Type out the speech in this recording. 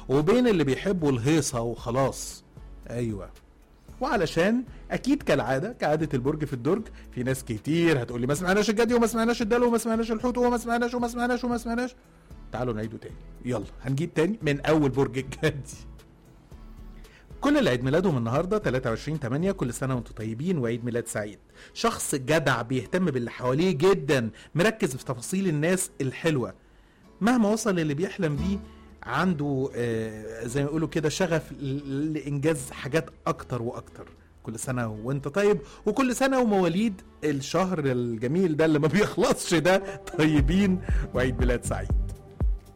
وبين اللي بيحبوا الهيصة وخلاص ايوه وعلشان اكيد كالعاده كعاده البرج في الدرج في ناس كتير هتقول لي ما سمعناش الجدي وما سمعناش الدلو وما سمعناش الحوت وما سمعناش وما سمعناش وما سمعناش تعالوا نعيده تاني يلا هنجيب تاني من اول برج الجدي كل اللي عيد ميلادهم النهارده 23 8 كل سنه وانتم طيبين وعيد ميلاد سعيد شخص جدع بيهتم باللي حواليه جدا مركز في تفاصيل الناس الحلوه مهما وصل اللي بيحلم بيه عنده آه، زي ما يقولوا كده شغف ل- لانجاز حاجات اكتر واكتر كل سنه وانت طيب وكل سنه ومواليد الشهر الجميل ده اللي ما بيخلصش ده طيبين وعيد ميلاد سعيد